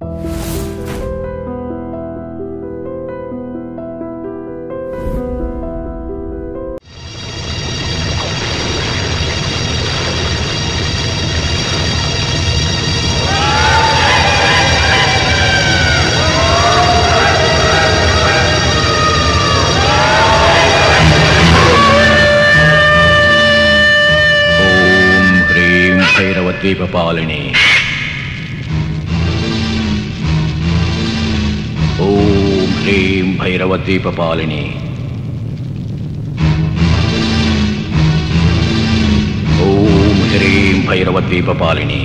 ఓం హ్రీం భైరవద్వీపపాలిని ఓం హ్రీం భైరవద్వీపపాలిని ఓం హ్రీం భైరవద్వీపపాలిని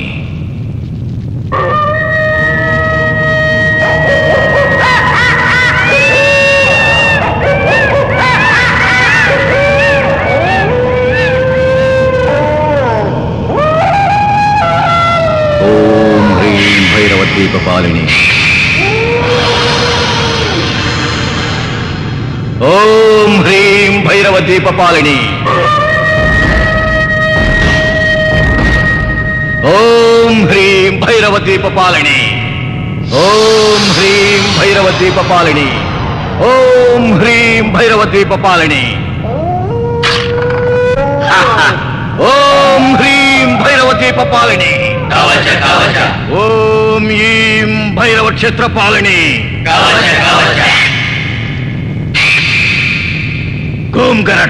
ఓం హ్రీం భైరవద్వీపపాలిని ఓం హ్రీం భైరవద్వీపపాలిని ఓం హ్రీం భైరవద్వీపపాలిని ఓం హ్రీం భైరవద్వీపపాలిని ఓం హ్రీం భైరవద్వీపపాలిని ఓం హ్రీం భైరవద్వీపపాలిని కవచ కవచ ఓం ఈం భైరవ క్షేత్రపాలిని కవచ కవచ గోం గరట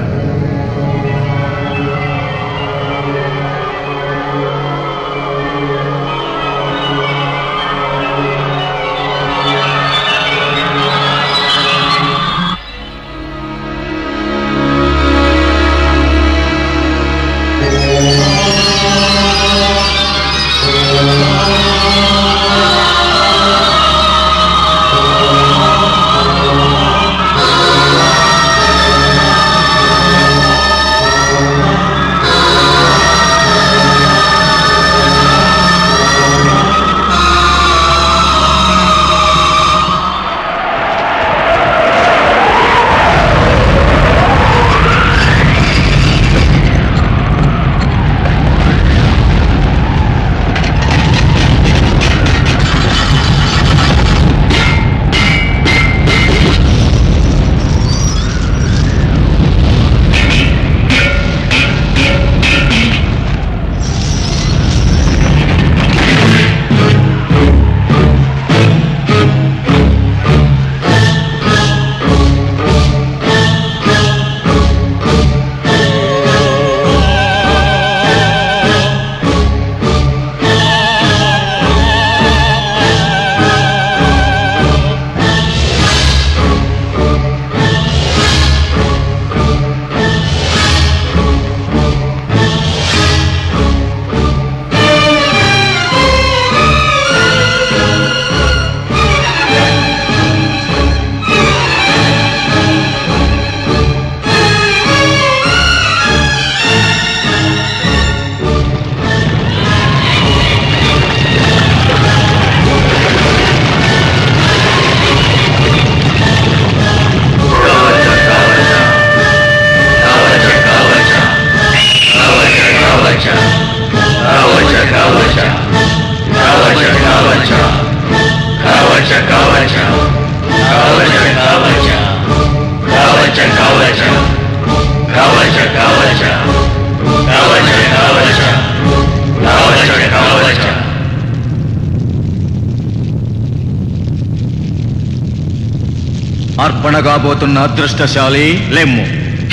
అర్పణ కాబోతున్న అదృష్టశాలి లెమ్ము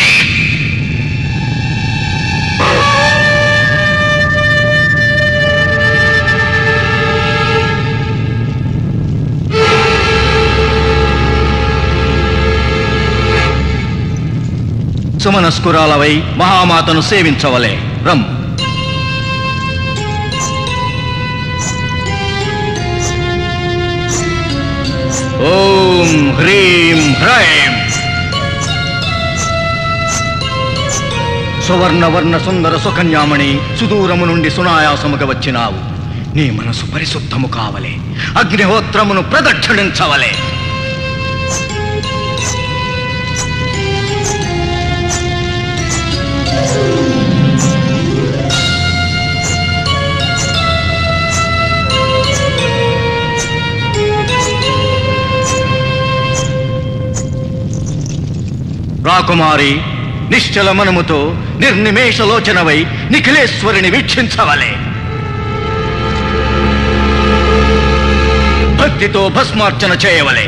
సుమనస్కురాలవై మహామాతను సేవించవలే రమ్ ఓం హ్రీం హ్రైం సువర్ణవర్ణ సుందర సుకన్యామణి సుదూరము నుండి సునాయాసముగా వచ్చినావు నీ మనసు పరిశుద్ధము కావలే అగ్నిహోత్రమును ప్రదక్షిణించవలే రాకుమారి నిశ్చల మనముతో నిర్నిమేషలోచనవై నిఖిలేశ్వరిని వీక్షించవలే భక్తితో భస్మార్చన చేయవలే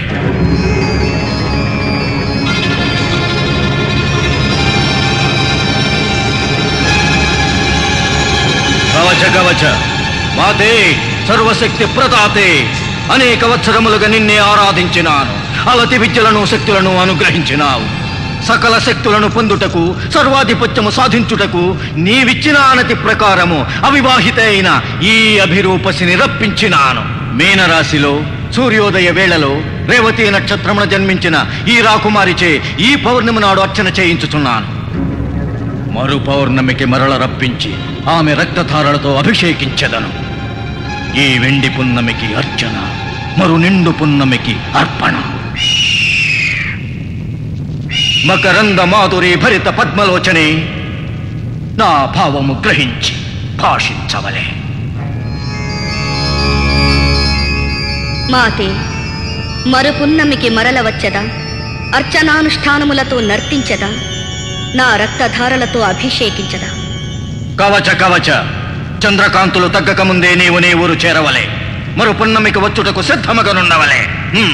కవచ కవచ మాతే సర్వశక్తి ప్రదాతే అనేక వత్సరములుగా నిన్నే ఆరాధించినాను అలతి విద్యలను శక్తులను అనుగ్రహించినావు సకల శక్తులను పొందుటకు సర్వాధిపత్యము సాధించుటకు నీవిచ్చిన అనతి ప్రకారము అవివాహిత అయిన ఈ అభిరూపసిని రప్పించినాను మీనరాశిలో సూర్యోదయ వేళలో రేవతి నక్షత్రమున జన్మించిన ఈ రాకుమారిచే ఈ పౌర్ణమి నాడు అర్చన చేయించుచున్నాను మరు పౌర్ణమికి మరల రప్పించి ఆమె రక్తధారలతో అభిషేకించెదను ఈ వెండి పున్నమికి అర్చన మరు నిండు పున్నమికి అర్పణ మకరంద మాధురి భరిత పద్మలోచనే నా భావము గ్రహించి భాషించవలే మాతే మరుపున్నమికి మరల వచ్చదా అర్చనానుష్ఠానములతో నర్తించదా నా రక్తధారలతో అభిషేకించదా కవచ కవచ చంద్రకాంతులు తగ్గక ముందే నీవు నీ ఊరు చేరవలే మరు పున్నమికి వచ్చుటకు సిద్ధమగనుండవలే హ్మ్.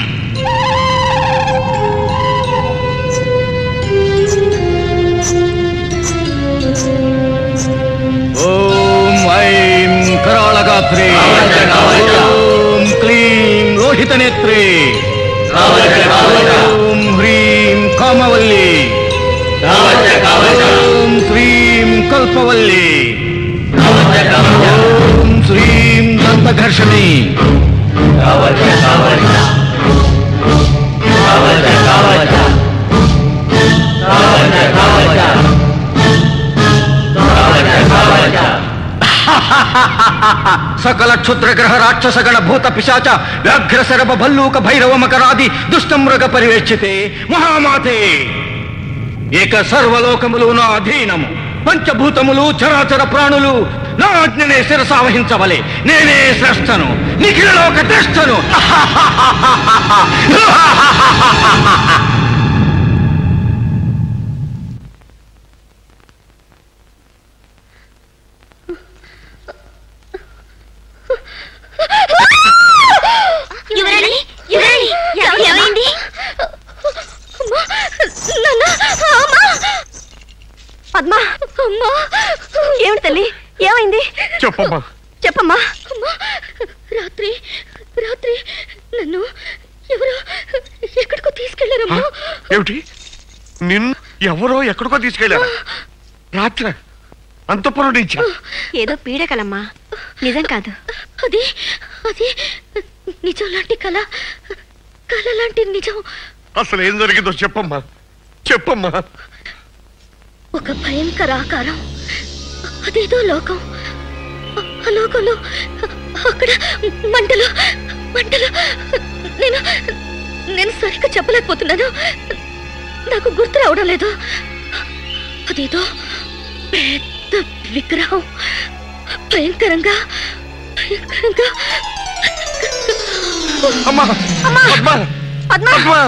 ఓం ఐం కరాళగాత్రి కవచ కవచ. ఓం క్లీం లోహితనేత్రి కవచ కవచ. ఓం హ్రీం కామవల్లి కవచ కవచ. ఓం శ్రీం కల్పవల్లి కవచ కవచ. ఓం శ్రీం దంతఘర్షణి కవచ కవచ. కవచ కవచ. కవచ కవచ. కవచ కవచ. సకల క్షుద్రగ్రహ రాక్షసగణ భూత పిశాచ వ్యాఘ్ర శరభ భల్లూక భైరవ మకరాది దుష్టమృగ పరివేక్షితే మహామాతే ఏక సర్వలోకములు నా అధీనము పంచభూతములు చరాచర ప్రాణులు నా ఆజ్ఞనే శిరసావహించవలే నేనే శ్రేష్టను నిఖిల లోక ద్రష్టను యువరాణి యువరాణి ఏమైంది పద్మా అమ్మా ఏమిటి తల్లి ఏమైంది చెప్పమ్మా చెప్పమ్మా అమ్మా రాత్రి రాత్రి నన్ను ఎవరో ఎక్కడికో తీసుకెళ్లారమ్మా ఏమిటి నిన్ను ఎవరో ఎక్కడికో తీసుకెళ్ళారా రాత్రి అంతపురం నుంచా ఏదో పీడకలమ్మా నిజం కాదు అది అది నిజం లాంటి కళ కళ లాంటి నిజం అసలు ఏం జరిగిందో చెప్పమ్మా చెప్పమ్మా ఒక భయంకర ఆకారం అదేదో లోకం ఆ లోకంలో అక్కడ మంటలు మంటలు నేను నేను సరిగ్గా చెప్పలేకపోతున్నాను నాకు గుర్తు రావడం లేదు అదేదో పెద్ద విగ్రహం భయంకరంగా భయంకరంగా అమ్మా అమ్మా! పద్మా! పద్మా! పద్మా!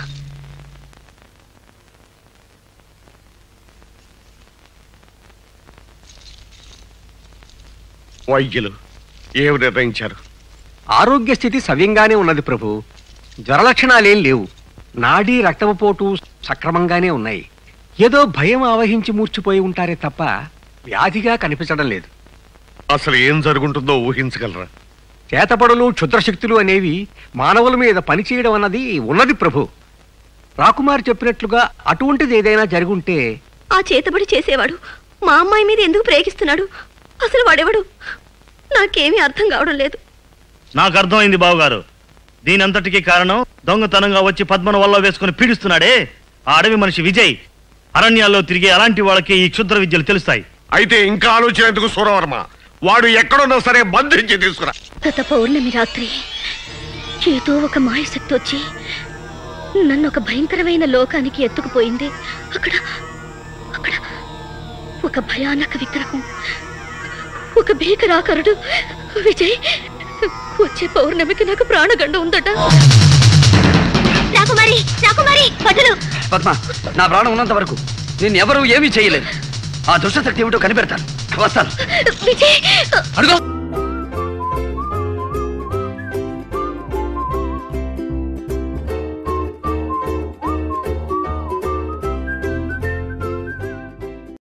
వైద్యులు ఏమి నిర్ణయించారు ఆరోగ్య స్థితి సవ్యంగానే ఉన్నది ప్రభు జ్వరలక్షణాలేం లేవు నాడీ రక్తపోటు సక్రమంగానే ఉన్నాయి ఏదో భయం ఆవహించి మూర్చిపోయి ఉంటారే తప్ప వ్యాధిగా కనిపించడం లేదు అసలు ఏం జరుగుంటుందో ఊహించగలరా చేతపడులు క్షుద్రశక్తులు అనేవి మానవుల మీద పనిచేయడం అన్నది ఉన్నది ప్రభు రాకుమారి చెప్పినట్లుగా అటువంటిది ఏదైనా జరుగుంటే ఆ చేతబడి చేసేవాడు మా అమ్మాయి మీద ఎందుకు ప్రేగిస్తున్నాడు అసలు వాడెవడు నాకేమీ అర్థం కావడం లేదు నాకు అర్థమైంది బావగారు దీనంతటికీ కారణం దొంగతనంగా వచ్చి పద్మను వల్ల వేసుకుని పీడిస్తున్నాడే ఆ అడవి మనిషి విజయ్ అరణ్యాల్లో తిరిగే అలాంటి వాళ్ళకి ఈ క్షుద్ర విద్యలు తెలుస్తాయి అయితే ఇంకా ఆలోచన ఎందుకు సూరవర్మ వాడు ఎక్కడున్నా సరే బంధించి తీసుకురా గత పౌర్ణమి రాత్రి ఏదో ఒక మాయశక్తి వచ్చి నన్ను ఒక భయంకరమైన లోకానికి ఎత్తుకుపోయింది అక్కడ అక్కడ ఒక భయానక విగ్రహం ఒక భీకరాకరుడు విజయ్ వచ్చే పౌర్ణమికి నాకు ప్రాణగండ ఉందట రాకుమారి రాకుమారి వదులు పద్మ నా ప్రాణం ఉన్నంత వరకు నేను ఎవరూ ఏమీ చేయలేదు ఆ దుష్టశక్తి ఏమిటో కనిపెడతాను వస్తాను విజయ్ అడుగు